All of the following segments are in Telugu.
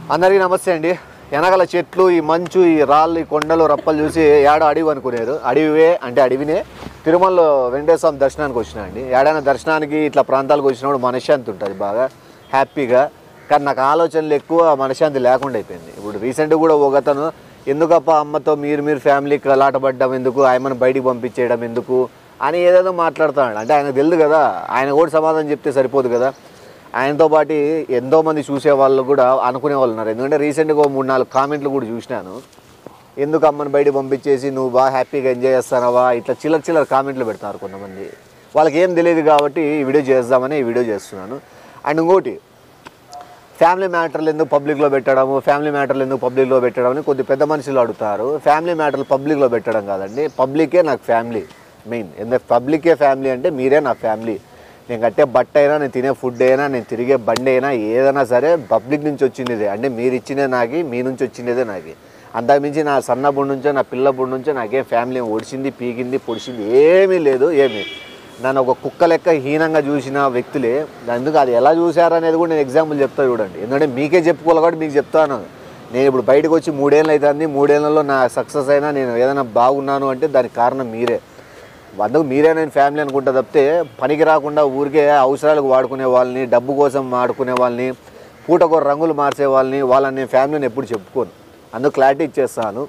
అందరికీ నమస్తే అండి వెనకాల చెట్లు ఈ మంచు ఈ రాళ్ళు ఈ కొండలు రప్పలు చూసి ఏడో అడవి అనుకునేరు అడవివే అంటే అడవినే తిరుమలలో వెంకటేశ్వర స్వామి దర్శనానికి వచ్చినా అండి ఏడైనా దర్శనానికి ఇట్లా ప్రాంతాలకు వచ్చినప్పుడు మనశ్శాంతి ఉంటుంది బాగా హ్యాపీగా కానీ నాకు ఆలోచనలు ఎక్కువ మనశ్శాంతి లేకుండా అయిపోయింది ఇప్పుడు రీసెంట్గా కూడా ఒక అతను ఎందుకప్ప అమ్మతో మీరు మీరు ఫ్యామిలీ కలాటపడ్డం ఎందుకు ఆయమను బయటికి పంపించేయడం ఎందుకు అని ఏదేదో మాట్లాడుతున్నాడు అంటే ఆయనకు తెలియదు కదా ఆయన కూడా సమాధానం చెప్తే సరిపోదు కదా ఆయనతో పాటు ఎంతో మంది చూసే వాళ్ళు కూడా అనుకునే వాళ్ళు ఉన్నారు ఎందుకంటే రీసెంట్గా ఓ మూడు నాలుగు కామెంట్లు కూడా చూసినాను ఎందుకు అమ్మని బయట పంపించేసి నువ్వు బాగా హ్యాపీగా ఎంజాయ్ చేస్తానవా ఇట్లా చిల్లర చిల్లర కామెంట్లు పెడతారు కొంతమంది వాళ్ళకి ఏం తెలియదు కాబట్టి ఈ వీడియో చేద్దామని ఈ వీడియో చేస్తున్నాను అండ్ ఇంకోటి ఫ్యామిలీ మ్యాటర్లు ఎందుకు పబ్లిక్లో పెట్టడము ఫ్యామిలీ మ్యాటర్లు ఎందుకు పబ్లిక్లో పెట్టడం అని కొద్ది పెద్ద మనుషులు అడుగుతారు ఫ్యామిలీ మ్యాటర్లు పబ్లిక్లో పెట్టడం కాదండి పబ్లికే నాకు ఫ్యామిలీ మెయిన్ ఎందుకంటే పబ్లికే ఫ్యామిలీ అంటే మీరే నా ఫ్యామిలీ నేను కట్టే బట్ట అయినా నేను తినే ఫుడ్ అయినా నేను తిరిగే బండి అయినా ఏదైనా సరే పబ్లిక్ నుంచి వచ్చిందే అంటే మీరు ఇచ్చినదే నాకి మీ నుంచి వచ్చినదే నాకి అంతకుమించి నా సన్నప్పుడు నుంచో నా పిల్లప్పుడు నుంచో నాకేం ఫ్యామిలీ ఒడిచింది పీకింది పొడిచింది ఏమీ లేదు ఏమీ నన్ను ఒక కుక్క లెక్క హీనంగా చూసిన వ్యక్తులే అందుకు అది ఎలా చూశారు అనేది కూడా నేను ఎగ్జాంపుల్ చెప్తా చూడండి ఎందుకంటే మీకే చెప్పుకోవాలి కాబట్టి మీకు చెప్తాను నేను ఇప్పుడు బయటకు వచ్చి మూడేళ్ళు అవుతుంది మూడేళ్లలో నా సక్సెస్ అయినా నేను ఏదైనా బాగున్నాను అంటే దానికి కారణం మీరే అందుకు మీరే నేను ఫ్యామిలీ అనుకుంటా తప్పితే పనికి రాకుండా ఊరికే అవసరాలకు వాడుకునే వాళ్ళని డబ్బు కోసం వాడుకునే వాళ్ళని పూటకో రంగులు మార్చే వాళ్ళని వాళ్ళని నేను ఫ్యామిలీని ఎప్పుడు చెప్పుకోను అందుకు క్లారిటీ ఇచ్చేస్తాను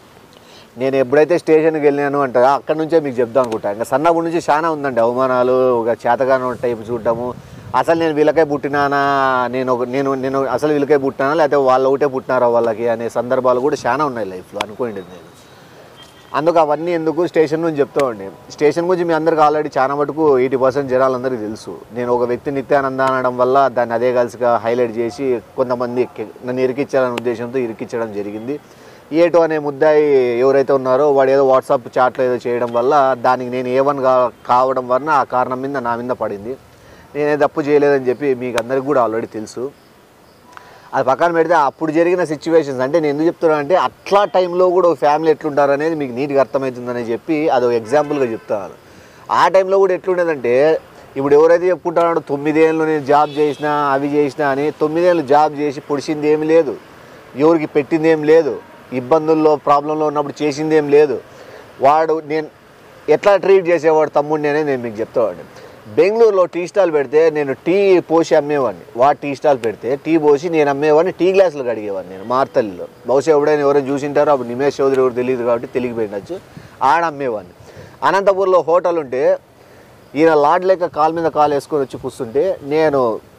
నేను ఎప్పుడైతే స్టేషన్కి వెళ్ళాను అంటే అక్కడ నుంచే మీకు చెప్దాం అనుకుంటా ఇంకా సన్నప్పటి నుంచి చాలా ఉందండి అవమానాలు ఒక చేతగాను టైప్ చూడటము అసలు నేను వీళ్ళకే పుట్టినానా నేను ఒక నేను నేను అసలు వీళ్ళకే పుట్టినానా లేకపోతే వాళ్ళు ఒకటే పుట్టినారా వాళ్ళకి అనే సందర్భాలు కూడా చాలా ఉన్నాయి లైఫ్లో అనుకోండి నేను అందుకు అవన్నీ ఎందుకు స్టేషన్ నుంచి చెప్తామండి స్టేషన్ గురించి మీ అందరికి ఆల్రెడీ చాలా మటుకు ఎయిటీ పర్సెంట్ జనాలందరికీ తెలుసు నేను ఒక వ్యక్తి నిత్యానంద అనడం వల్ల దాన్ని అదే కలిసిగా హైలైట్ చేసి కొంతమంది ఎక్కి- నన్ను ఇరికిచ్చాలనే ఉద్దేశంతో ఇరికిచ్చడం జరిగింది ఏటో అనే ముద్దాయి ఎవరైతే ఉన్నారో వాడు ఏదో వాట్సాప్ చాట్లో ఏదో చేయడం వల్ల దానికి నేను ఏ వన్ కా కావడం వలన ఆ కారణం మీద నా మీద పడింది నేనే తప్పు చేయలేదని చెప్పి మీకు అందరికి కూడా ఆల్రెడీ తెలుసు అది పక్కన పెడితే అప్పుడు జరిగిన సిచ్యువేషన్స్ అంటే నేను ఎందుకు చెప్తున్నా అంటే అట్లా టైంలో కూడా ఒక ఫ్యామిలీ ఎట్లుంటారు అనేది మీకు నీట్గా అర్థమవుతుందని చెప్పి అది ఒక ఎగ్జాంపుల్గా చెప్తాను ఆ టైంలో కూడా ఎట్లుండేదంటే ఇప్పుడు ఎవరైతే చెప్పుకుంటున్నాడో తొమ్మిదేళ్ళు నేను జాబ్ చేసినా అవి చేసినా అని తొమ్మిదేళ్ళు జాబ్ చేసి పొడిచింది ఏమి లేదు ఎవరికి పెట్టింది ఏం లేదు ఇబ్బందుల్లో ప్రాబ్లంలో ఉన్నప్పుడు చేసింది ఏం లేదు వాడు నేను ఎట్లా ట్రీట్ చేసేవాడు తమ్ముడిని అనేది నేను మీకు చెప్తావాడిని బెంగళూరులో టీ స్టాల్ పెడితే నేను టీ పోసి అమ్మేవాడిని వాడు టీ స్టాల్ పెడితే టీ పోసి నేను అమ్మేవాడిని టీ గ్లాసులు కడిగేవాడిని నేను మార్తల్లిలో బహుశా ఎవడైనా ఎవరైనా చూసింటారో అప్పుడు నిమేష్ చౌదరి ఎవరు తెలియదు కాబట్టి తెలియకపోయిండొచ్చు ఆడ అమ్మేవాడిని అనంతపూర్లో హోటల్ ఉంటే ఈయన లాడ్ లెక్క కాలు మీద కాలు వేసుకొని వచ్చి కూర్చుంటే నేను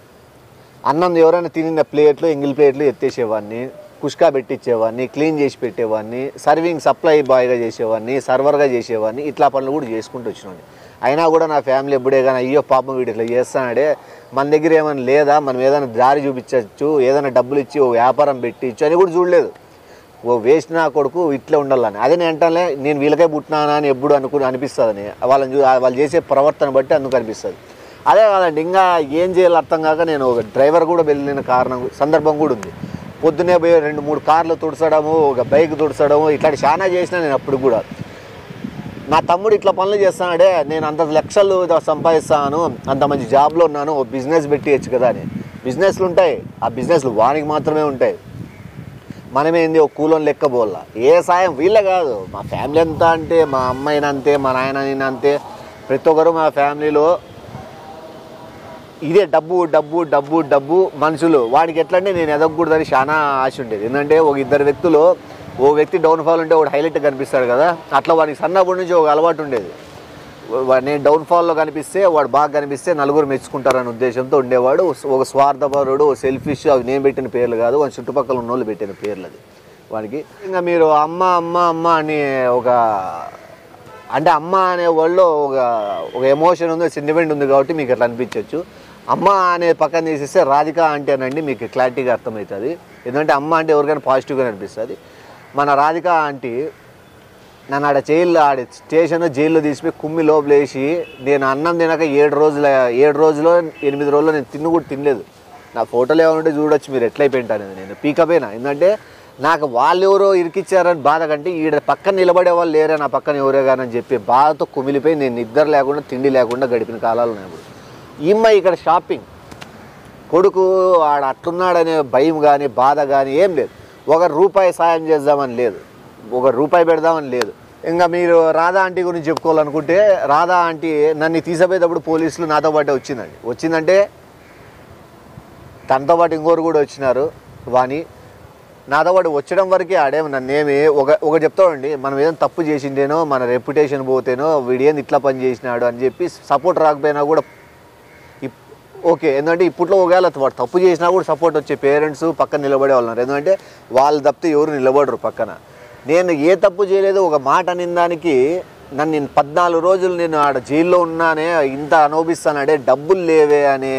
అన్నం ఎవరైనా తినిన ప్లేట్లు ఎంగిల్ ప్లేట్లు ఎత్తేసేవాడిని కుష్కా పెట్టించేవాడిని క్లీన్ చేసి పెట్టేవాడిని సర్వింగ్ సప్లై బాయ్గా చేసేవాడిని సర్వర్గా చేసేవాడిని ఇట్లా పనులు కూడా చేసుకుంటూ వచ్చినాను అయినా కూడా నా ఫ్యామిలీ ఎప్పుడే కానీ అయ్యో పాపం వీడు ఇట్లా చేస్తానాడే మన దగ్గర ఏమైనా లేదా మనం ఏదైనా దారి చూపించవచ్చు ఏదైనా డబ్బులు ఇచ్చి ఓ వ్యాపారం పెట్టించు అని కూడా చూడలేదు ఓ వేస్ట్ నా కొడుకు ఇట్లా ఉండాలని అదే నేను అంటానే నేను వీళ్ళకే పుట్టినానా అని ఎప్పుడు అనుకుని అనిపిస్తుందని వాళ్ళని చూ వాళ్ళు చేసే ప్రవర్తన బట్టి అందుకు అనిపిస్తుంది అదే కాదండి ఇంకా ఏం చేయాలో అర్థం కాక నేను ఒక డ్రైవర్ కూడా వెళ్ళిన కారణం సందర్భం కూడా ఉంది పొద్దునే పోయి రెండు మూడు కార్లు తుడసడము ఒక బైక్ తుడసడము ఇట్లాంటి చాలా చేసినా నేను అప్పుడు కూడా నా తమ్ముడు ఇట్లా పనులు చేస్తానాడే నేను అంత లక్షలు సంపాదిస్తాను అంత మంచి జాబ్లో ఉన్నాను ఓ బిజినెస్ పెట్టియచ్చు కదా అని బిజినెస్లు ఉంటాయి ఆ బిజినెస్లు వానికి మాత్రమే ఉంటాయి మనమేంది ఒక కూలోని లెక్క పోల్లా ఏ సాయం వీళ్ళే కాదు మా ఫ్యామిలీ అంతా అంటే మా అమ్మాయిన అంతే మా నాయన అంతే ప్రతి ఒక్కరు మా ఫ్యామిలీలో ఇదే డబ్బు డబ్బు డబ్బు డబ్బు మనుషులు వాడికి ఎట్లా అంటే నేను ఎదగకూడదని చాలా ఆశ ఉండేది ఎందుకంటే ఒక ఇద్దరు వ్యక్తులు ఓ వ్యక్తి డౌన్ఫాల్ ఉంటే ఒకటి హైలైట్ కనిపిస్తాడు కదా అట్లా వాడికి సన్నప్పటి నుంచి ఒక అలవాటు ఉండేది వా- నేను డౌన్ఫాల్లో కనిపిస్తే వాడు బాగా కనిపిస్తే నలుగురు మెచ్చుకుంటారనే ఉద్దేశంతో ఉండేవాడు ఒక స్వార్థపరుడు సెల్ఫిష్ అవి నేను పెట్టిన పేర్లు కాదు వాడి చుట్టుపక్కల ఉన్న వాళ్ళు పెట్టిన పేర్లు అది వాడికి ఇంకా మీరు అమ్మ అమ్మ అమ్మ అని ఒక అంటే అమ్మ అనే వాళ్ళు ఒక ఒక ఎమోషన్ ఉంది సెంటిమెంట్ ఉంది కాబట్టి మీకు అట్లా అనిపించవచ్చు అమ్మ అనే పక్కన తీసేస్తే రాధిక అంటే అనండి మీకు క్లారిటీగా అర్థమవుతుంది ఎందుకంటే అమ్మ అంటే ఎవరికైనా పాజిటివ్గా అనిపిస్తుంది మన రాధిక ఆంటీ నన్ను ఆడ జైల్లో ఆడ స్టేషన్ జైల్లో తీసిపోయి కుమ్మి లోపలేసి నేను అన్నం తినక ఏడు రోజుల ఏడు రోజులు ఎనిమిది రోజులు నేను తిన్ను కూడా తినలేదు నా ఫోటోలు ఏమంటే చూడొచ్చు మీరు ఎట్లయిపోయింటాను నేను పీకపోయినా ఎందుకంటే నాకు వాళ్ళు ఎవరో ఇరికిచ్చారని బాధ కంటే ఈడ పక్కన నిలబడే వాళ్ళు లేరే నా పక్కన ఎవరే కానీ అని చెప్పి బాధతో కుమిలిపోయి నేను నిద్ర లేకుండా తిండి లేకుండా గడిపిన కాలాలు ఉన్నాయి ఇప్పుడు ఈమ్మ ఇక్కడ షాపింగ్ కొడుకు ఆడ అట్లున్నాడనే భయం కానీ బాధ కానీ ఏం లేదు ఒక రూపాయి సాయం చేద్దామని లేదు ఒక రూపాయి పెడదామని లేదు ఇంకా మీరు రాధా ఆంటీ గురించి చెప్పుకోవాలనుకుంటే రాధా ఆంటీ నన్ను తీసిపోయేటప్పుడు పోలీసులు నాతో పాటే వచ్చిందండి వచ్చిందంటే తనతో పాటు ఇంకోరు కూడా వచ్చినారు వాణి నాతో పాటు వచ్చడం వరకే ఆడేమి నన్నేమి ఒక ఒక చెప్తాడండి మనం ఏదైనా తప్పు చేసిండేనో మన రెప్యుటేషన్ పోతేనో వీడేంది ఇట్లా పని చేసినాడు అని చెప్పి సపోర్ట్ రాకపోయినా కూడా ఇప్- ఓకే ఎందుకంటే ఇప్పట్లో ఒకవేళ వాడు తప్పు చేసినా కూడా సపోర్ట్ వచ్చే పేరెంట్స్ పక్కన నిలబడే వాళ్ళు ఉన్నారు ఎందుకంటే వాళ్ళు తప్పితే ఎవరు నిలబడరు పక్కన నేను ఏ తప్పు చేయలేదు ఒక మాట అనిన దానికి నన్ను నేను పద్నాలుగు రోజులు నేను ఆడ జైల్లో ఉన్నానే ఇంత అనుభవిస్తానంటే డబ్బులు లేవే అనే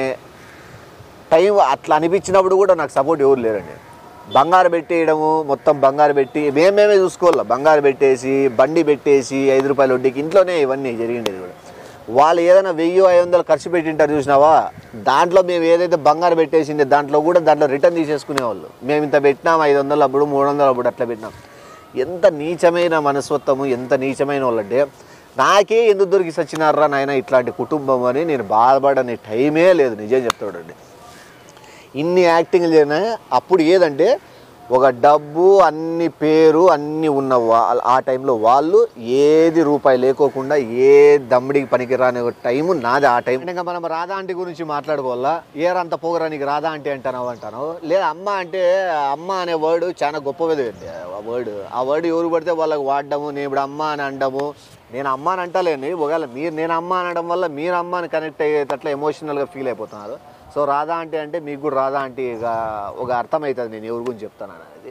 టైం అట్లా అనిపించినప్పుడు కూడా నాకు సపోర్ట్ ఎవరు లేరండి బంగారు పెట్టేయడము మొత్తం బంగారు పెట్టి మేమేమే చూసుకోవాలి బంగారు పెట్టేసి బండి పెట్టేసి ఐదు రూపాయల వడ్డీకి ఇంట్లోనే ఇవన్నీ జరిగిండేది కూడా వాళ్ళు ఏదైనా వెయ్యి ఐదు వందలు ఖర్చు పెట్టింటారు చూసినావా దాంట్లో మేము ఏదైతే బంగారు పెట్టేసిండే దాంట్లో కూడా దాంట్లో రిటర్న్ తీసేసుకునేవాళ్ళు మేము ఇంత పెట్టినాం ఐదు వందలు అప్పుడు మూడు వందలు అప్పుడు అట్లా పెట్టినాం ఎంత నీచమైన మనస్తత్వము ఎంత నీచమైన వాళ్ళంటే నాకే ఎందుకు దొరికి సచ్చినారా నాయన ఇట్లాంటి కుటుంబం అని నేను బాధపడని టైమే లేదు నిజం చెప్తాడండి ఇన్ని యాక్టింగ్లు చేరినా అప్పుడు ఏదంటే ఒక డబ్బు అన్ని పేరు అన్ని ఉన్న వా- ఆ టైంలో వాళ్ళు ఏది రూపాయి లేకోకుండా ఏ దమ్ముడికి పనికిరాని ఒక టైము నాది ఆ టైం ఇంకా మనం రాధా ఆంటీ గురించి మాట్లాడుకోవాలా ఏరంత పోగరా నీకు రాధా ఆంటీ అంటాను అంటాను లేదా అమ్మ అంటే అమ్మ అనే వర్డ్ చాలా గొప్పది ఆ వర్డ్ ఆ వర్డ్ ఎవరు పడితే వాళ్ళకి వాడడము నేను ఇప్పుడు అమ్మ అని అండము నేను అమ్మ అని అంటలేండి ఒకవేళ మీరు నేను అమ్మ అనడం వల్ల మీరు అమ్మ అని కనెక్ట్ అయ్యేటట్లా ఎమోషనల్గా ఫీల్ అయిపోతున్నారు సో రాధా ఆంటీ అంటే మీకు కూడా రాధా ఆంటీ ఇక ఒక అర్థమవుతుంది నేను ఎవరి గురించి చెప్తాను అనేది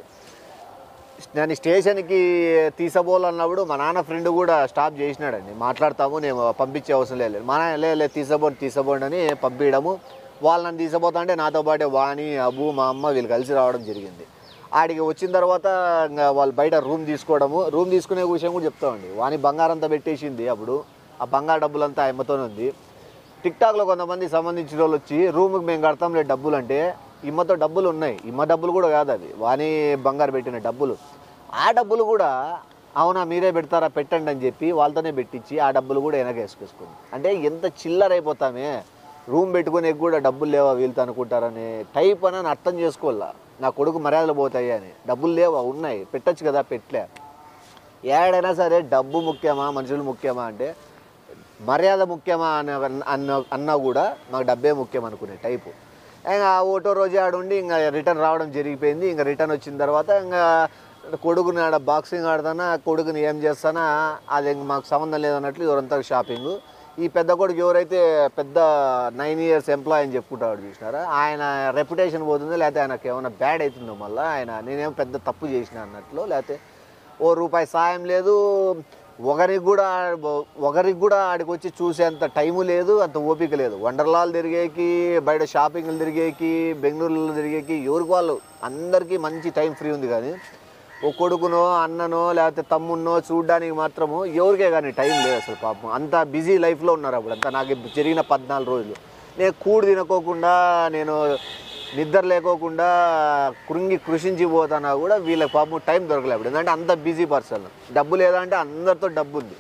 నేను స్టేషన్కి తీసబోలన్నప్పుడు మా నాన్న ఫ్రెండ్ కూడా స్టాప్ చేసినాడండి మాట్లాడతాము నేను పంపించే అవసరం లేదు మా నాన్న లే లే తీసబోండి తీసబోండి అని పంపించడము వాళ్ళు నన్ను తీసబోతా అంటే నాతో పాటే వాణి అబు మా అమ్మ వీళ్ళు కలిసి రావడం జరిగింది ఆడికి వచ్చిన తర్వాత ఇంకా వాళ్ళు బయట రూమ్ తీసుకోవడము రూమ్ తీసుకునే విషయం కూడా చెప్తామండి వాణి బంగారం అంతా పెట్టేసింది అప్పుడు ఆ బంగారు డబ్బులంతా ఆయమ్మతోనే ఉంది టిక్ టాక్లో కొంతమంది సంబంధించిన వాళ్ళు వచ్చి రూమ్కి మేము కడతాం లేదు డబ్బులు అంటే ఇమ్మతో డబ్బులు ఉన్నాయి ఇమ్మ డబ్బులు కూడా కాదు అవి వాణి బంగారు పెట్టిన డబ్బులు ఆ డబ్బులు కూడా అవునా మీరే పెడతారా పెట్టండి అని చెప్పి వాళ్ళతోనే పెట్టించి ఆ డబ్బులు కూడా వెనకేసుకేసుకుంది అంటే ఎంత చిల్లర అయిపోతామే రూమ్ పెట్టుకునే కూడా డబ్బులు లేవా వీళ్ళతో అనుకుంటారని టైప్ అని అర్థం చేసుకోవాలా నా కొడుకు మర్యాదలు పోతాయి అని డబ్బులు లేవా ఉన్నాయి పెట్టొచ్చు కదా పెట్టలే ఏడైనా సరే డబ్బు ముఖ్యమా మనుషులు ముఖ్యమా అంటే మర్యాద ముఖ్యమా అన్న అన్న అన్నా కూడా మాకు డబ్బే ముఖ్యం అనుకునే టైపు ఇంకా ఓటో రోజే ఆడుండి ఇంకా రిటర్న్ రావడం జరిగిపోయింది ఇంకా రిటర్న్ వచ్చిన తర్వాత ఇంకా కొడుకుని ఆడ బాక్సింగ్ ఆడతానా కొడుకుని ఏం చేస్తానా అది ఇంక మాకు సంబంధం లేదన్నట్లు ఎవరంతా షాపింగ్ ఈ పెద్ద కొడుకు ఎవరైతే పెద్ద నైన్ ఇయర్స్ ఎంప్లాయ్ అని చెప్పుకుంటాడు చూసినారా ఆయన రెప్యుటేషన్ పోతుందో లేకపోతే ఆయనకు ఏమైనా బ్యాడ్ అవుతుందో మళ్ళీ ఆయన నేనేం పెద్ద తప్పు చేసిన అన్నట్లు లేకపోతే ఓ రూపాయి సాయం లేదు ఒకరికి కూడా ఒకరికి కూడా ఆడికి వచ్చి చూసేంత టైము లేదు అంత ఓపిక లేదు వండర్లాల్ తిరిగేకి బయట షాపింగ్లు తిరిగేకి బెంగళూరులో తిరిగేకి ఎవరికి వాళ్ళు అందరికీ మంచి టైం ఫ్రీ ఉంది కానీ ఓ కొడుకునో అన్ననో లేకపోతే తమ్మున్నో చూడడానికి మాత్రము ఎవరికే కానీ టైం లేదు అసలు పాపం అంత బిజీ లైఫ్లో ఉన్నారు అప్పుడు అంతా నాకు జరిగిన పద్నాలుగు రోజులు నేను కూడు తినకోకుండా నేను నిద్ర లేకోకుండా కృంగి కృషించి పోతానా కూడా వీళ్ళకి పాపం టైం దొరకలేదు అప్పుడు ఎందుకంటే అంత బిజీ పర్సన్ డబ్బు లేదంటే అందరితో డబ్బు ఉంది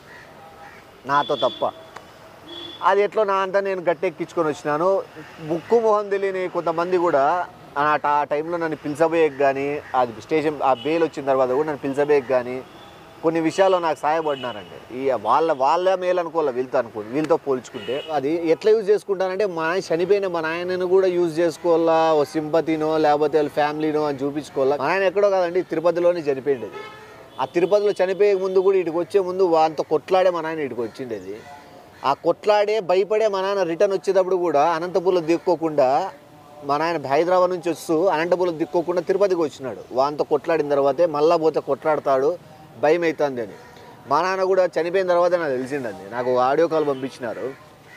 నాతో తప్ప అది ఎట్లా నా అంతా నేను గట్టెక్కించుకొని వచ్చినాను ముక్కు మొహం తెలియని కొంతమంది కూడా ఆ ట- ఆ టైంలో నన్ను పిలిచబోయేకి కానీ అది స్టేషన్ ఆ బెయిల్ వచ్చిన తర్వాత కూడా నన్ను పిలిచబోయేకి కానీ కొన్ని విషయాల్లో నాకు సహాయపడినారండి ఈ వాళ్ళ వాళ్ళ మేలు అనుకోవాలి వీళ్ళతో అనుకోండి వీళ్ళతో పోల్చుకుంటే అది ఎట్లా యూజ్ చేసుకుంటానంటే మా నాయన చనిపోయిన మా నాయనను కూడా యూజ్ చేసుకోవాలా ఓ సింపతినో లేకపోతే వాళ్ళ ఫ్యామిలీనో అని చూపించుకోవాలా మా నాయన ఎక్కడో కాదండి తిరుపతిలోనే చనిపోయిండేది ఆ తిరుపతిలో చనిపోయే ముందు కూడా ఇటుకు వచ్చే ముందు వాళ్ళతో కొట్లాడే మా నాయన ఇటుకు వచ్చిండేది ఆ కొట్లాడే భయపడే మా నాన్న రిటర్న్ వచ్చేటప్పుడు కూడా అనంతపురంలో దిక్కోకుండా మా నాయన హైదరాబాద్ నుంచి వస్తూ అనంతపురం దిక్కోకుండా తిరుపతికి వచ్చినాడు వాంతో కొట్లాడిన తర్వాతే మళ్ళా పోతే కొట్లాడతాడు భయం అవుతుంది అని మా నాన్న కూడా చనిపోయిన తర్వాత నాకు తెలిసిండండి నాకు ఆడియో కాల్ పంపించినారు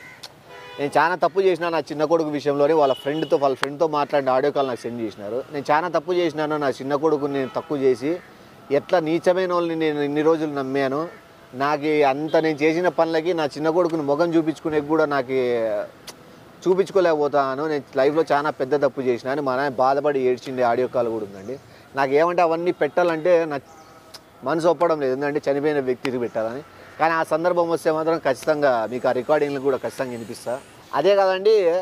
నేను చాలా తప్పు చేసినా నా చిన్న కొడుకు విషయంలోనే వాళ్ళ ఫ్రెండ్తో వాళ్ళ ఫ్రెండ్తో మాట్లాడిన ఆడియో కాల్ నాకు సెండ్ చేసినారు నేను చాలా తప్పు చేసినాను నా చిన్న కొడుకుని నేను తక్కువ చేసి ఎట్లా నీచమైన వాళ్ళని నేను ఇన్ని రోజులు నమ్మాను నాకు అంత నేను చేసిన పనులకి నా చిన్న కొడుకుని ముఖం చూపించుకునే కూడా నాకు చూపించుకోలేకపోతాను నేను లైఫ్లో చాలా పెద్ద తప్పు చేసిన అని మా నాన్న బాధపడి ఏడ్చిండే ఆడియో కాల్ కూడా ఉందండి నాకు ఏమంటే అవన్నీ పెట్టాలంటే నా మనసు ఒప్పడం లేదు ఎందుకంటే చనిపోయిన వ్యక్తికి పెట్టాలని కానీ ఆ సందర్భం వస్తే మాత్రం ఖచ్చితంగా మీకు ఆ రికార్డింగ్లు కూడా ఖచ్చితంగా వినిపిస్తా అదే కాదండి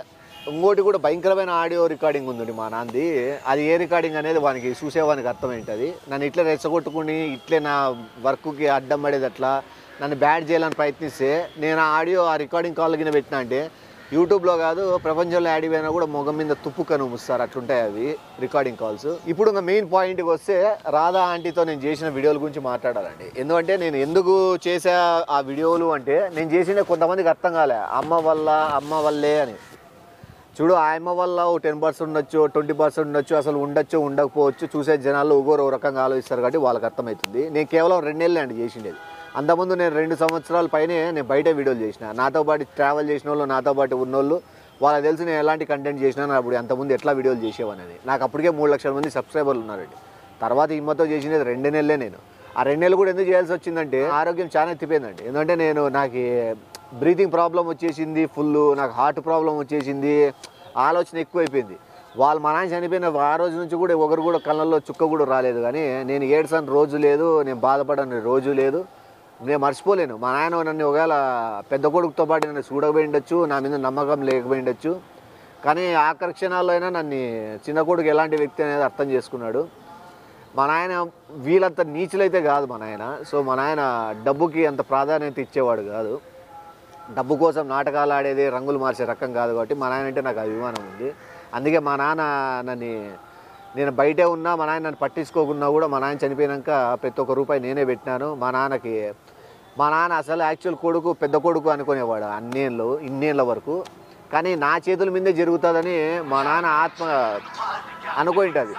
ఇంకోటి కూడా భయంకరమైన ఆడియో రికార్డింగ్ ఉందండి మా నాంది అది ఏ రికార్డింగ్ అనేది వానికి చూసేవానికి అర్థమైంటుంది నన్ను ఇట్లే రెచ్చగొట్టుకుని ఇట్లే నా వర్క్కి అడ్డం పడేది అట్లా నన్ను బ్యాడ్ చేయాలని ప్రయత్నిస్తే నేను ఆ ఆడియో ఆ రికార్డింగ్ కాల్ కింద పెట్టినా అంటే యూట్యూబ్లో కాదు ప్రపంచంలో యాడ్ అయినా కూడా మొగం మీద తుప్పు కనుముస్తారు అట్లుంటాయి అవి రికార్డింగ్ కాల్స్ ఇప్పుడు ఇంకా మెయిన్ పాయింట్కి వస్తే రాధా ఆంటీతో నేను చేసిన వీడియోల గురించి మాట్లాడాలండి ఎందుకంటే నేను ఎందుకు చేసా ఆ వీడియోలు అంటే నేను చేసిన కొంతమందికి అర్థం కాలే అమ్మ వల్ల అమ్మ వల్లే అని చూడు ఆయమ్మ వల్ల ఓ టెన్ పర్సెంట్ ఉండొచ్చు ట్వంటీ పర్సెంట్ ఉండొచ్చు అసలు ఉండొచ్చు ఉండకపోవచ్చు చూసే జనాలు ఒగోరు ఒక రకంగా ఆలోచిస్తారు కాబట్టి వాళ్ళకి అర్థమవుతుంది నేను కేవలం రెండేళ్ళే అండి చేసిండేది అంతకుముందు నేను రెండు సంవత్సరాల పైనే నేను బయట వీడియోలు చేసిన నాతో పాటు ట్రావెల్ చేసిన వాళ్ళు నాతో పాటు ఉన్నోళ్ళు వాళ్ళకి తెలిసి నేను ఎలాంటి కంటెంట్ చేసినా నేను అప్పుడు అంతకుముందు ఎట్లా వీడియోలు చేసేవనేది నాకు అప్పటికే మూడు లక్షల మంది సబ్స్క్రైబర్లు ఉన్నారండి తర్వాత ఇమ్మతో చేసినది రెండు నెలలే నేను ఆ రెండు నెలలు కూడా ఎందుకు చేయాల్సి వచ్చిందంటే ఆరోగ్యం చాలా ఎత్తిపోయిందండి ఎందుకంటే నేను నాకు బ్రీతింగ్ ప్రాబ్లం వచ్చేసింది ఫుల్ నాకు హార్ట్ ప్రాబ్లం వచ్చేసింది ఆలోచన ఎక్కువైపోయింది వాళ్ళు మా నాన్న చనిపోయిన ఆ రోజు నుంచి కూడా ఒకరు కూడా కళ్ళల్లో చుక్క కూడా రాలేదు కానీ నేను ఏడ్సని రోజు లేదు నేను బాధపడని రోజు లేదు నేను మర్చిపోలేను మా నాయన నన్ను ఒకవేళ పెద్ద కొడుకుతో పాటు నన్ను చూడకపోయి ఉండొచ్చు నా మీద నమ్మకం లేకపోయి ఉండొచ్చు కానీ ఆఖరి క్షణాల్లో అయినా నన్ను చిన్న కొడుకు ఎలాంటి వ్యక్తి అనేది అర్థం చేసుకున్నాడు మా నాయన వీళ్ళంత నీచులైతే కాదు మా నాయన సో మా నాయన డబ్బుకి అంత ప్రాధాన్యత ఇచ్చేవాడు కాదు డబ్బు కోసం నాటకాలు ఆడేది రంగులు మార్చే రకం కాదు కాబట్టి మా నాయన అంటే నాకు అభిమానం ఉంది అందుకే మా నాన్న నన్ను నేను బయటే ఉన్నా మా నాయన నన్ను పట్టించుకోకున్నా కూడా మా నాయన చనిపోయినాక ప్రతి ఒక్క రూపాయి నేనే పెట్టినాను మా నాన్నకి మా నాన్న అసలు యాక్చువల్ కొడుకు పెద్ద కొడుకు అనుకునేవాడు అన్నేళ్ళు ఇన్నేళ్ళ వరకు కానీ నా చేతుల మీదే జరుగుతుందని మా నాన్న ఆత్మ అనుకుంటుంది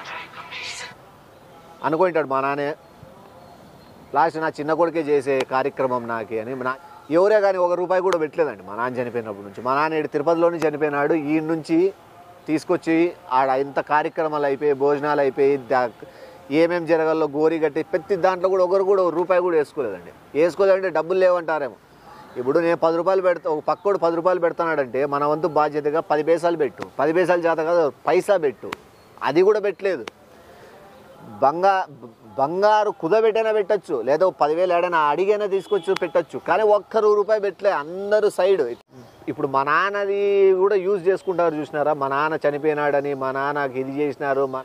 అనుకుంటాడు మా నాన్నే లాస్ట్ నా చిన్న కొడుకే చేసే కార్యక్రమం నాకి అని నా ఎవరే కానీ ఒక రూపాయి కూడా పెట్టలేదండి మా నాన్న చనిపోయినప్పటి నుంచి మా నాన్న ఈడు తిరుపతిలోనే చనిపోయినాడు ఈ నుంచి తీసుకొచ్చి ఆడ ఇంత కార్యక్రమాలు అయిపోయి భోజనాలు అయిపోయి దా- ఏమేం జరగాలో గోరి కట్టి ప్రతి దాంట్లో కూడా ఒకరు కూడా ఒక రూపాయి కూడా వేసుకోలేదండి వేసుకోలేదంటే డబ్బులు లేవంటారేమో ఇప్పుడు నేను పది రూపాయలు పెడతా ఒక పక్కోడు పది రూపాయలు పెడతానాడంటే మన వంతు బాధ్యతగా పది పైసలు పెట్టు పది పైసలు చేత కాదు పైసా పెట్టు అది కూడా పెట్టలేదు బంగా బంగారు కుదబెట్టైనా పెట్టచ్చు లేదా ఓ పదివేలు ఏడైనా అడిగైనా తీసుకొచ్చి పెట్టచ్చు కానీ ఒక్కరు రూపాయి పెట్టలే అందరూ సైడ్ ఇప్పుడు మా నాన్నది కూడా యూజ్ చేసుకుంటారు చూసినారా మా నాన్న చనిపోయినాడని మా నాన్నకి ఇది చేసినారు మా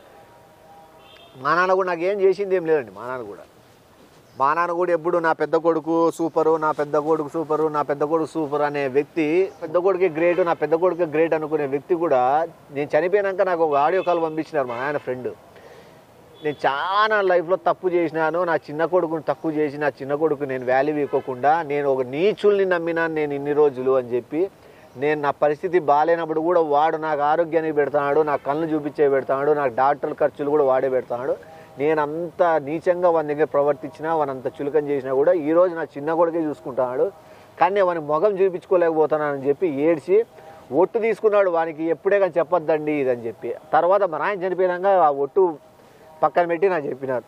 మా నాన్న కూడా నాకు ఏం చేసింది ఏం లేదండి మా నాన్న కూడా మా నాన్న కూడా ఎప్పుడు నా పెద్ద కొడుకు సూపరు నా పెద్ద కొడుకు సూపరు నా పెద్ద కొడుకు సూపర్ అనే వ్యక్తి పెద్ద కొడుకే గ్రేట్ నా పెద్ద కొడుకు గ్రేట్ అనుకునే వ్యక్తి కూడా నేను చనిపోయినాక నాకు ఒక ఆడియో కాల్ పంపించినారు మా నాయన ఫ్రెండ్ నేను చాలా లైఫ్లో తప్పు చేసినాను నా చిన్న కొడుకుని తక్కువ చేసి నా చిన్న కొడుకు నేను వాల్యూ ఇవ్వకుండా నేను ఒక నీచుల్ని నమ్మినాను నేను ఇన్ని రోజులు అని చెప్పి నేను నా పరిస్థితి బాగాలేనప్పుడు కూడా వాడు నాకు ఆరోగ్యానికి పెడతాడు నా కళ్ళు చూపించే పెడతాడు నాకు డాక్టర్ ఖర్చులు కూడా వాడే పెడతాడు నేను అంత నీచంగా వాని దగ్గర ప్రవర్తించినా వాని అంత చులకం చేసినా కూడా ఈ రోజు నా చిన్న కొడుకే చూసుకుంటున్నాడు కానీ వాని ముఖం చూపించుకోలేకపోతున్నానని చెప్పి ఏడ్చి ఒట్టు తీసుకున్నాడు వానికి ఎప్పుడే కానీ చెప్పొద్దండి ఇదని చెప్పి తర్వాత మా నాయన చనిపోయినాక ఆ ఒట్టు పక్కన పెట్టి నాకు చెప్పినాడు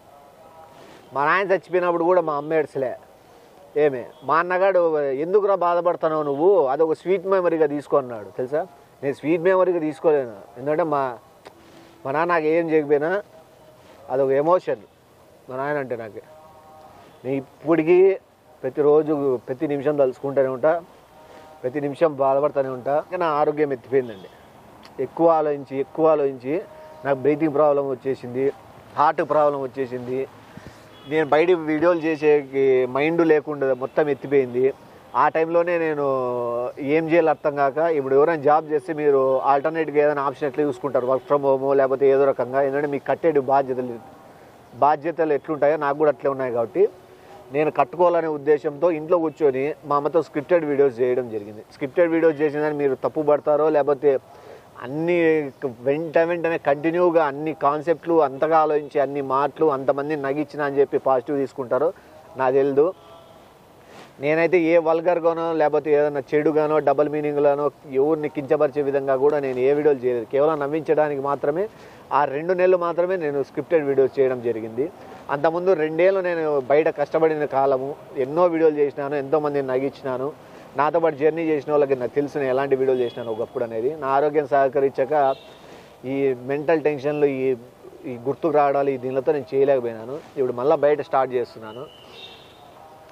మా నాయన చచ్చిపోయినప్పుడు కూడా మా అమ్మ ఏడ్చలే ఏమే మా అన్నగాడు ఎందుకురా బాధపడుతున్నావు నువ్వు అది ఒక స్వీట్ మెమరీగా తీసుకో అన్నాడు తెలుసా నేను స్వీట్ మెమరీగా తీసుకోలేను ఎందుకంటే మా మా నాన్న నాకు ఏం చేయకపోయినా అదొక ఎమోషన్ మా నాయన అంటే నాకు నేను ఇప్పటికీ ప్రతిరోజు ప్రతి నిమిషం తలుచుకుంటూనే ఉంటా ప్రతి నిమిషం బాధపడుతూనే ఉంటా ఇంకా నా ఆరోగ్యం ఎత్తిపోయిందండి ఎక్కువ ఆలోచించి ఎక్కువ ఆలోచించి నాకు బ్రీతింగ్ ప్రాబ్లం వచ్చేసింది హార్ట్ ప్రాబ్లం వచ్చేసింది నేను బయట వీడియోలు చేసే మైండ్ లేకుండా మొత్తం ఎత్తిపోయింది ఆ టైంలోనే నేను ఏం చేయాలి అర్థం కాక ఇప్పుడు ఎవరైనా జాబ్ చేస్తే మీరు ఆల్టర్నేట్గా ఏదైనా ఆప్షన్ ఎట్లా చూసుకుంటారు వర్క్ ఫ్రమ్ హోమ్ లేకపోతే ఏదో రకంగా ఎందుకంటే మీకు కట్టేటి బాధ్యతలు బాధ్యతలు ఎట్లుంటాయో నాకు కూడా అట్లే ఉన్నాయి కాబట్టి నేను కట్టుకోవాలనే ఉద్దేశంతో ఇంట్లో కూర్చొని మా అమ్మతో స్క్రిప్టెడ్ వీడియోస్ చేయడం జరిగింది స్క్రిప్టెడ్ వీడియోస్ చేసిందని మీరు తప్పు పడతారో లేకపోతే అన్ని వెంట వెంటనే కంటిన్యూగా అన్ని కాన్సెప్ట్లు అంతగా ఆలోచించి అన్ని మాటలు అంతమందిని నగించిన అని చెప్పి పాజిటివ్ తీసుకుంటారో నాకు తెలియదు నేనైతే ఏ వల్గర్గానో లేకపోతే ఏదైనా చెడుగానో డబల్ మీనింగ్లోనో ఎవరిని కించపరిచే విధంగా కూడా నేను ఏ వీడియోలు చేయలేదు కేవలం నవ్వించడానికి మాత్రమే ఆ రెండు నెలలు మాత్రమే నేను స్క్రిప్టెడ్ వీడియోస్ చేయడం జరిగింది అంతకుముందు రెండేళ్ళు నేను బయట కష్టపడిన కాలము ఎన్నో వీడియోలు చేసినాను ఎంతోమందిని నగించినాను నాతో పాటు జర్నీ చేసిన వాళ్ళకి నాకు తెలుసు నేను ఎలాంటి వీడియోలు చేసినాను ఒకప్పుడు అనేది నా ఆరోగ్యం సహకరించక ఈ మెంటల్ టెన్షన్లు ఈ ఈ గుర్తుకు రావడాలు ఈ దీనిలతో నేను చేయలేకపోయినాను ఇప్పుడు మళ్ళీ బయట స్టార్ట్ చేస్తున్నాను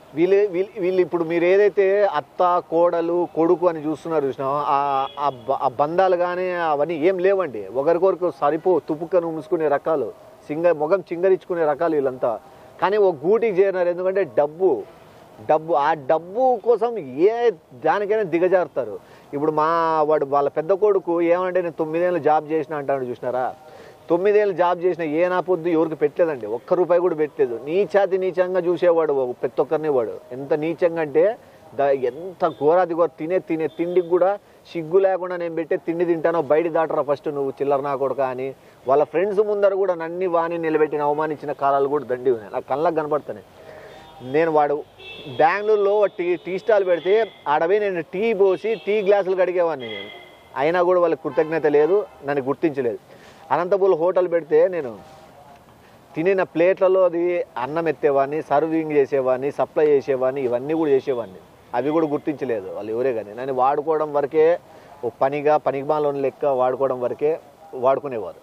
వీళ్ళు వీళ్ళు వీళ్ళు ఇప్పుడు మీరు ఏదైతే అత్త కోడలు కొడుకు అని చూస్తున్నారు చూసినా ఆ- ఆ బ- ఆ బంధాలు కానీ అవన్నీ ఏం లేవండి ఒకరికొరకు సరిపో తుపుకను మూసుకునే రకాలు సింగ మొగం చింగరించుకునే రకాలు వీళ్ళంతా కానీ ఒక గూటికి చేరినారు ఎందుకంటే డబ్బు డబ్బు ఆ డబ్బు కోసం ఏ దానికైనా దిగజారుతారు ఇప్పుడు మా వాడు వాళ్ళ పెద్ద కొడుకు ఏమంటే నేను తొమ్మిదేళ్ళు జాబ్ చేసిన అంటాడు చూసినారా తొమ్మిదేళ్ళు జాబ్ చేసిన ఏ నా పొద్దు ఎవరికి పెట్టలేదండి ఒక్క రూపాయి కూడా పెట్టలేదు నీచాతి నీచంగా చూసేవాడు ఒక ప్రతి ఒక్కరిని వాడు ఎంత నీచంగా అంటే ద ఎంత ఘోరాది ఘోర తినే తినే తిండికి కూడా సిగ్గు లేకుండా నేను పెట్టే తిండి తింటానో బయట దాటరా ఫస్ట్ నువ్వు చిల్లర నా కొడుక అని వాళ్ళ ఫ్రెండ్స్ ముందర కూడా నన్ని వాణి నిలబెట్టిన అవమానించిన కాలాలు కూడా దండి ఉన్నాయి నాకు కళ్ళకు కనపడుతున్నాయి నేను వాడు బెంగళూరులో టీ టీ స్టాల్ పెడితే ఆడపోయి నేను టీ పోసి టీ గ్లాసులు కడిగేవాడిని నేను అయినా కూడా వాళ్ళకి కృతజ్ఞత లేదు నన్ను గుర్తించలేదు అనంతపూర్ హోటల్ పెడితే నేను తినిన ప్లేట్లలో అది అన్నం ఎత్తేవాడిని సర్వింగ్ చేసేవాడిని సప్లై చేసేవాడిని ఇవన్నీ కూడా చేసేవాడిని అవి కూడా గుర్తించలేదు వాళ్ళు ఎవరే కానీ నన్ను వాడుకోవడం వరకే ఓ పనిగా పనికిమాలోని లెక్క వాడుకోవడం వరకే వాడుకునేవారు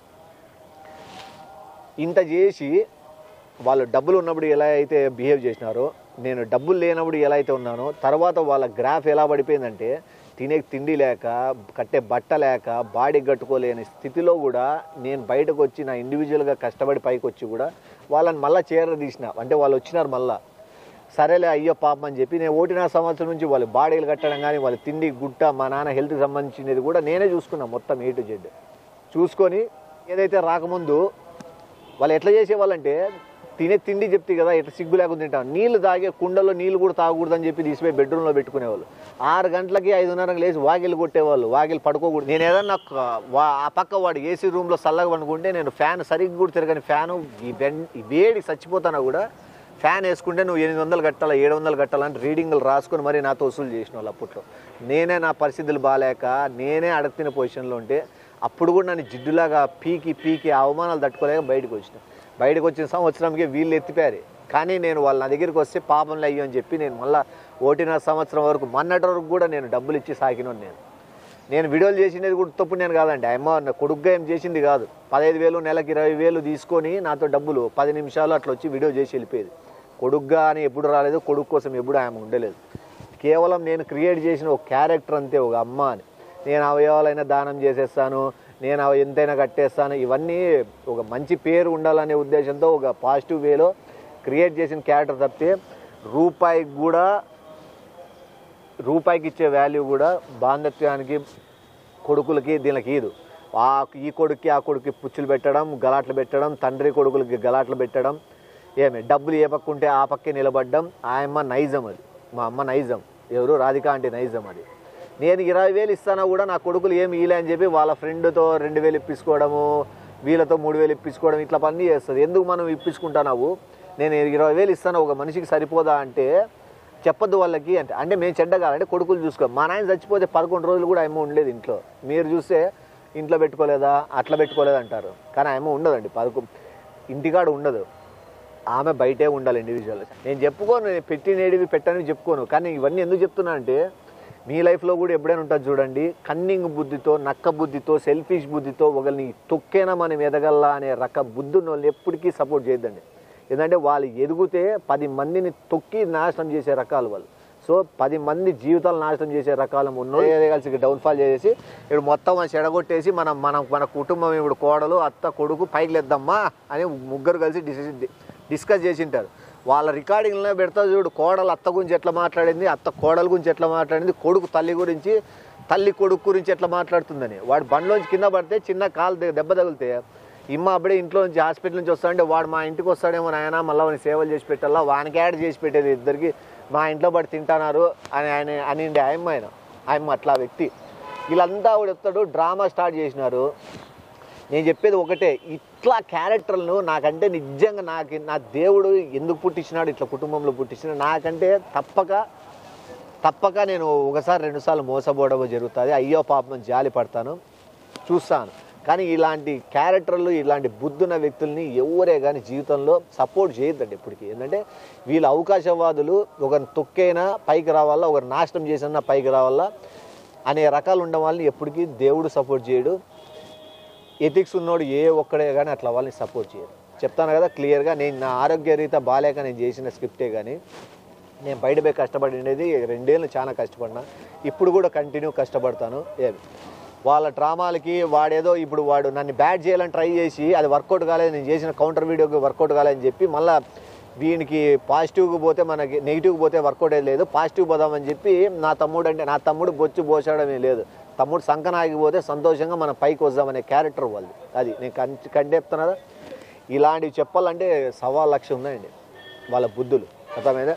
ఇంత చేసి వాళ్ళు డబ్బులు ఉన్నప్పుడు ఎలా అయితే బిహేవ్ చేసినారో నేను డబ్బులు లేనప్పుడు ఎలా అయితే ఉన్నానో తర్వాత వాళ్ళ గ్రాఫ్ ఎలా పడిపోయిందంటే తినే తిండి లేక కట్టే బట్ట లేక బాడీ కట్టుకోలేని స్థితిలో కూడా నేను బయటకు వచ్చి నా ఇండివిజువల్గా కష్టపడి పైకి వచ్చి కూడా వాళ్ళని మళ్ళీ చేరదీసిన అంటే వాళ్ళు వచ్చినారు మళ్ళా సరేలే అయ్యో పాపం అని చెప్పి నేను ఓటిన సంవత్సరం నుంచి వాళ్ళు బాడీలు కట్టడం కానీ వాళ్ళ తిండి గుట్ట మా నాన్న హెల్త్కి సంబంధించినది కూడా నేనే చూసుకున్నా మొత్తం ఏ టు జెడ్ చూసుకొని ఏదైతే రాకముందు వాళ్ళు ఎట్లా చేసేవాళ్ళంటే తినే తిండి చెప్తే కదా ఎట్లా సిగ్గు లేకుండా తింటాం నీళ్లు తాగే కుండలో నీళ్లు కూడా తాగకూడదని చెప్పి తీసిపోయి బెడ్రూమ్లో పెట్టుకునేవాళ్ళు ఆరు గంటలకి ఐదున్నరకు లేచి వాకిలు కొట్టేవాళ్ళు వాకిలు పడుకోకూడదు నేను ఏదన్నా ఒక వా- ఆ పక్క వాడు ఏసీ రూమ్లో చల్లగా పండుకుంటే నేను ఫ్యాన్ సరిగ్గా కూడా తిరగని ఫ్యాను ఈ వెన్- ఈ వేడి చచ్చిపోతానా కూడా ఫ్యాన్ వేసుకుంటే నువ్వు ఎనిమిది వందలు కట్టాలా ఏడు వందలు కట్టాలని రీడింగ్లు రాసుకొని మరి నాతో వసూలు చేసిన వాళ్ళు అప్పట్లో నేనే నా పరిస్థితులు బాగాలేక నేనే అడగతిన పొజిషన్లో ఉంటే అప్పుడు కూడా నన్ను జిడ్డులాగా పీకి పీకి ఆ అవమానాలు తట్టుకోలేక బయటకు వచ్చిన బయటకు వచ్చిన సంవత్సరంకి వీళ్ళు ఎత్తిపారు కానీ నేను వాళ్ళ నా దగ్గరికి వస్తే పాపంలో అయ్యో అని చెప్పి నేను మళ్ళీ ఒకటిన్నర సంవత్సరం వరకు మొన్నటి వరకు కూడా నేను డబ్బులు ఇచ్చి సాకినాను నేను నేను వీడియోలు చేసినది కూడా తప్పు నేను కాదండి అమ్మ నా కొడుగ్గా ఏం చేసింది కాదు పదహైదు వేలు నెలకి ఇరవై వేలు తీసుకొని నాతో డబ్బులు పది నిమిషాలు అట్లా వచ్చి వీడియో చేసి వెళ్ళిపోయేది కొడుగ్గా అని ఎప్పుడు రాలేదు కొడుకు కోసం ఎప్పుడు ఆమె ఉండలేదు కేవలం నేను క్రియేట్ చేసిన ఒక క్యారెక్టర్ అంతే ఒక అమ్మ అని నేను అవయవాలైనా దానం చేసేస్తాను నేను అవి ఎంతైనా కట్టేస్తాను ఇవన్నీ ఒక మంచి పేరు ఉండాలనే ఉద్దేశంతో ఒక పాజిటివ్ వేలో క్రియేట్ చేసిన క్యారెక్టర్ తప్పితే రూపాయికి కూడా రూపాయికి ఇచ్చే వాల్యూ కూడా బాంధత్యానికి కొడుకులకి దీనికి ఇదు ఆ ఈ కొడుక్కి ఆ కొడుక్కి పుచ్చులు పెట్టడం గలాట్లు పెట్టడం తండ్రి కొడుకులకి గలాట్లు పెట్టడం ఏమి డబ్బులు ఏ పక్క ఉంటే ఆ పక్కే నిలబడ్డం ఆ అమ్మ నైజం అది మా అమ్మ నైజం ఎవరు రాధిక అంటే నైజం అది నేను ఇరవై వేలు ఇస్తానా కూడా నా కొడుకులు ఏమి ఇలే అని చెప్పి వాళ్ళ ఫ్రెండ్తో రెండు వేలు ఇప్పించుకోవడము వీళ్ళతో మూడు వేలు ఇప్పించుకోవడం ఇట్లా పని చేస్తుంది ఎందుకు మనం ఇప్పించుకుంటున్నావు నేను ఇరవై వేలు ఇస్తాను ఒక మనిషికి సరిపోదా అంటే చెప్పొద్దు వాళ్ళకి అంటే అంటే మేము చెడ్డ కాదంటే కొడుకులు చూసుకో మా నాయన చచ్చిపోతే పదకొండు రోజులు కూడా ఆయమ్మ ఉండలేదు ఇంట్లో మీరు చూస్తే ఇంట్లో పెట్టుకోలేదా అట్లా పెట్టుకోలేదు అంటారు కానీ ఆయమ్మ ఉండదండి పదకొ ఇంటికాడ ఉండదు ఆమె బయటే ఉండాలి ఇండివిజువల్ నేను చెప్పుకోను నేను పెట్టినేడివి పెట్టని చెప్పుకోను కానీ ఇవన్నీ ఎందుకు చెప్తున్నా అంటే మీ లైఫ్లో కూడా ఎప్పుడైనా ఉంటుంది చూడండి కన్నింగ్ బుద్ధితో నక్క బుద్ధితో సెల్ఫిష్ బుద్ధితో ఒకరిని తొక్కేనా మనం ఎదగల్లా అనే రక బుద్ధి ఉన్న వాళ్ళు ఎప్పటికీ సపోర్ట్ చేయొద్దండి ఎందుకంటే వాళ్ళు ఎదిగితే పది మందిని తొక్కి నాశనం చేసే రకాలు వాళ్ళు సో పది మంది జీవితాలు నాశనం చేసే రకాలు ఉన్నోళ్ళు ఏదో కలిసి డౌన్ఫాల్ చేసి ఇప్పుడు మొత్తం మనం చెడగొట్టేసి మనం మన మన కుటుంబం ఇప్పుడు కోడలు అత్త కొడుకు పైకి లేద్దమ్మా అని ముగ్గురు కలిసి డిసిషన్ డిస్కస్ చేసింటారు వాళ్ళ రికార్డింగ్లో పెడతా చూడు కోడలు అత్త గురించి ఎట్లా మాట్లాడింది అత్త కోడల గురించి ఎట్లా మాట్లాడింది కొడుకు తల్లి గురించి తల్లి కొడుకు గురించి ఎట్లా మాట్లాడుతుందని వాడు బండ్లోంచి కింద పడితే చిన్న కాలు ద- దెబ్బ తగిలితే ఇమ్మ అప్పుడే ఇంట్లో నుంచి హాస్పిటల్ నుంచి వస్తాడంటే వాడు మా ఇంటికి వస్తాడేమో నాయన మళ్ళీ వాడిని సేవలు చేసి పెట్టాలా వానికి యాడ్ చేసి పెట్టేది ఇద్దరికి మా ఇంట్లో పడి తింటున్నారు అని ఆయన అనిండి ఆయమ్మ ఆయన ఆయమ్మ అట్లా వ్యక్తి వీళ్ళంతా కూడా చెప్తాడు డ్రామా స్టార్ట్ చేసినారు నేను చెప్పేది ఒకటే ఇట్లా క్యారెక్టర్లను నాకంటే నిజంగా నాకు నా దేవుడు ఎందుకు పుట్టించినాడు ఇట్లా కుటుంబంలో పుట్టించినాడు నాకంటే తప్పక తప్పక నేను ఒకసారి రెండుసార్లు మోసపోవడం జరుగుతుంది అయ్యో పాపం జాలి పడతాను చూస్తాను కానీ ఇలాంటి క్యారెక్టర్లు ఇలాంటి బుద్ధున్న వ్యక్తుల్ని ఎవరే కానీ జీవితంలో సపోర్ట్ చేయొద్దండి ఎప్పటికీ ఏంటంటే వీళ్ళు అవకాశవాదులు ఒకరిని తొక్కైనా పైకి రావాలా ఒకరిని నాశనం చేసినా పైకి రావాలా అనే రకాలు ఉండడం వాళ్ళని ఎప్పటికీ దేవుడు సపోర్ట్ చేయడు ఎథిక్స్ ఉన్నోడు ఏ ఒక్కడే కానీ అట్లా వాళ్ళని సపోర్ట్ చేయరు చెప్తాను కదా క్లియర్గా నేను నా ఆరోగ్య రీత బాగాలేక నేను చేసిన స్క్రిప్టే కానీ నేను బయట పోయి కష్టపడినది రెండేళ్ళు చాలా కష్టపడినా ఇప్పుడు కూడా కంటిన్యూ కష్టపడతాను ఏమి వాళ్ళ డ్రామాలకి వాడేదో ఇప్పుడు వాడు నన్ను బ్యాట్ చేయాలని ట్రై చేసి అది వర్కౌట్ కాలేదు నేను చేసిన కౌంటర్ వీడియోకి వర్కౌట్ కాలేదని చెప్పి మళ్ళీ వీనికి పాజిటివ్గా పోతే మనకి నెగిటివ్గా పోతే వర్కౌట్ అయ్యేది లేదు పాజిటివ్ పోదామని చెప్పి నా తమ్ముడు అంటే నా తమ్ముడు బొచ్చు పోసాడమే లేదు తమ్ముడు సంకన ఆగిపోతే సంతోషంగా మనం పైకి వద్దామనే క్యారెక్టర్ వాళ్ళు అది నేను కంటి కంటేపుతున్నదా ఇలాంటివి చెప్పాలంటే సవా లక్ష ఉన్నాయండి వాళ్ళ బుద్ధులు అర్థమైందా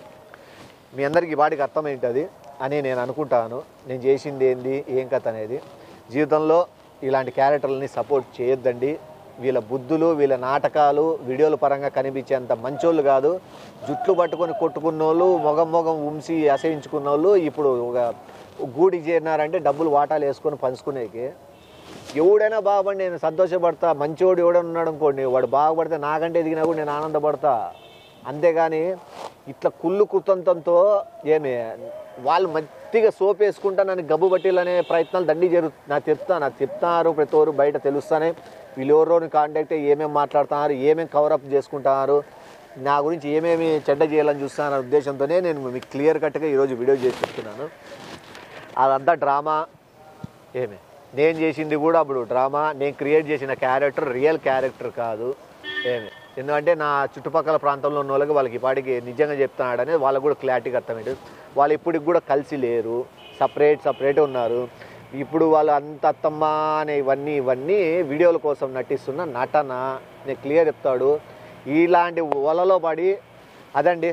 మీ అందరికీ ఈ వాటికి అర్థమేంటది అని నేను అనుకుంటాను నేను చేసింది ఏంది ఏం కథ అనేది జీవితంలో ఇలాంటి క్యారెక్టర్లని సపోర్ట్ చేయొద్దండి వీళ్ళ బుద్ధులు వీళ్ళ నాటకాలు వీడియోల పరంగా కనిపించేంత మంచోళ్ళు కాదు జుట్లు పట్టుకొని కొట్టుకున్న వాళ్ళు మొగం మొగం ఉంసి అసహించుకున్న వాళ్ళు ఇప్పుడు ఒక గూడికి చేరినారంటే డబ్బులు వాటాలు వేసుకొని పంచుకునేకి ఎవడైనా బాగుపడి నేను సంతోషపడతా మంచోడు ఎవడైనా ఉన్నాడు అనుకోండి వాడు బాగుపడితే నాకంటే ఎదిగినా కూడా నేను ఆనందపడతా అంతేగాని ఇట్లా కుళ్ళు కుతంతంతో ఏమి వాళ్ళు మట్టిగా సోప్ వేసుకుంటా నన్ను గబ్బు పట్టిలనే ప్రయత్నాలు దండి జరుగు నాకు చెప్తా నాకు చెప్తున్నారు ప్రతి ఒక్కరు బయట తెలుస్తానే వీళ్ళు ఎవరోని కాంటాక్ట్ ఏమేమి మాట్లాడుతున్నారు ఏమేమి కవరప్ చేసుకుంటున్నారు నా గురించి ఏమేమి చెడ్డ చేయాలని చూస్తున్నారు ఉద్దేశంతోనే నేను మీకు క్లియర్ కట్గా ఈరోజు వీడియో చేసి చెప్తున్నాను అదంతా డ్రామా ఏమి నేను చేసింది కూడా అప్పుడు డ్రామా నేను క్రియేట్ చేసిన క్యారెక్టర్ రియల్ క్యారెక్టర్ కాదు ఏమి ఎందుకంటే నా చుట్టుపక్కల ప్రాంతంలో ఉన్న వాళ్ళకి వాళ్ళకి ఈ పాటికి నిజంగా చెప్తున్నాడని వాళ్ళకి కూడా క్లారిటీగా అర్థమైంది వాళ్ళు ఇప్పటికి కూడా కలిసి లేరు సపరేట్ సపరేట్ ఉన్నారు ఇప్పుడు వాళ్ళు అంత అత్తమ్మ అనే ఇవన్నీ ఇవన్నీ వీడియోల కోసం నటిస్తున్న నటన నేను క్లియర్ చెప్తాడు ఇలాంటి వలలో పడి అదండి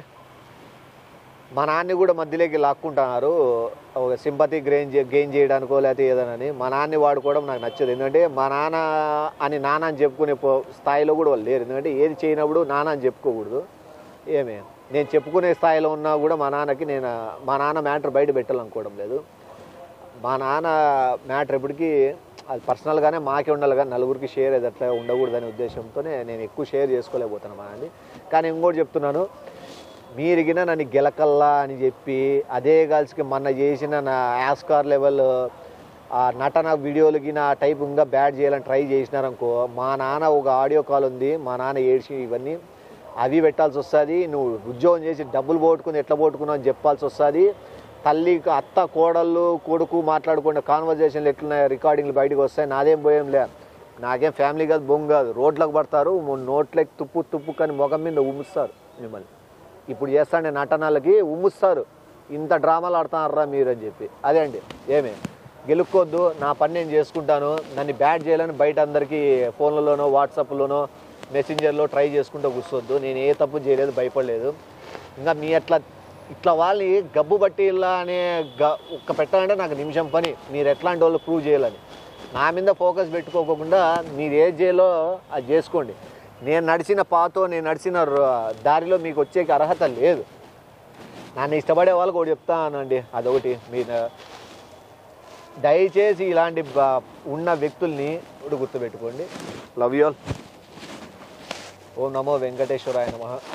మా నాన్ని కూడా మధ్యలోకి లాక్కుంటున్నారు ఒక సింపతి గెయిన్ చే గెయిన్ చేయడానికో లేకపోతే ఏదనని మా నాన్ని వాడుకోవడం నాకు నచ్చదు ఎందుకంటే మా నాన్న అని నాన్న అని చెప్పుకునే పో స్థాయిలో కూడా వాళ్ళు లేరు ఎందుకంటే ఏది చేయనప్పుడు నాన్న అని చెప్పుకోకూడదు ఏమే నేను చెప్పుకునే స్థాయిలో ఉన్నా కూడా మా నాన్నకి నేను మా నాన్న మ్యాటర్ బయట పెట్టాలనుకోవడం లేదు మా నాన్న మ్యాటర్ ఎప్పటికీ అది పర్సనల్గానే మాకే ఉండాలి కానీ నలుగురికి షేర్ అది అట్లా ఉండకూడదనే ఉద్దేశంతోనే నేను ఎక్కువ షేర్ చేసుకోలేకపోతాను మా నాన్నని కానీ ఇంకోటి చెప్తున్నాను మీరిగిన నన్ను గెలకల్లా అని చెప్పి అదే గర్ల్స్కి మొన్న చేసిన నా యాస్కార్ లెవెల్ ఆ నటన వీడియోలకి నా టైప్ ఇంకా బ్యాడ్ చేయాలని ట్రై చేసినారనుకో మా నాన్న ఒక ఆడియో కాల్ ఉంది మా నాన్న ఏడ్చి ఇవన్నీ అవి పెట్టాల్సి వస్తుంది నువ్వు ఉద్యోగం చేసి డబ్బులు పోగొట్టుకుని ఎట్లా పోగొట్టుకున్నావు అని చెప్పాల్సి వస్తుంది తల్లి అత్త కోడళ్ళు కొడుకు మాట్లాడుకునే కాన్వర్జేషన్లు ఎట్లున్నాయో రికార్డింగ్లు బయటకు వస్తాయి నాదేం పోయేం లే నాకేం ఫ్యామిలీ కాదు బొంగు కాదు రోడ్లకు పడతారు నోట్లకి తుప్పు తుప్పు కానీ ముఖం మీద ఉమ్ముస్తారు మిమ్మల్ని ఇప్పుడు చేస్తాండే నటనలకి ఉమ్ముస్తారు ఇంత డ్రామాలు ఆడుతున్నారా మీరు అని చెప్పి అదే అండి ఏమి గెలుక్కోవద్దు నా పని నేను చేసుకుంటాను నన్ను బ్యాట్ చేయాలని బయట అందరికీ ఫోన్లలోనో వాట్సాప్లోనో మెసెంజర్లో ట్రై చేసుకుంటూ కూర్చోవద్దు నేను ఏ తప్పు చేయలేదు భయపడలేదు ఇంకా మీ అట్లా ఇట్లా వాళ్ళని గబ్బు బట్టి ఇలా అనే గ ఒక్క పెట్టాలంటే నాకు నిమిషం పని మీరు ఎట్లాంటి వాళ్ళు ప్రూవ్ చేయాలని నా మీద ఫోకస్ పెట్టుకోకుండా మీరు ఏది చేయాలో అది చేసుకోండి నేను నడిచిన పాతో నేను నడిచిన ర- దారిలో మీకు వచ్చే అర్హత లేదు నన్ను ఇష్టపడే వాళ్ళకి ఒకటి చెప్తానండి అదొకటి మీరు దయచేసి ఇలాంటి బ- ఉన్న వ్యక్తుల్ని ఇప్పుడు గుర్తుపెట్టుకోండి లవ్ యూ ఆల్ ఓం నమో వెంకటేశ్వరాయ నమ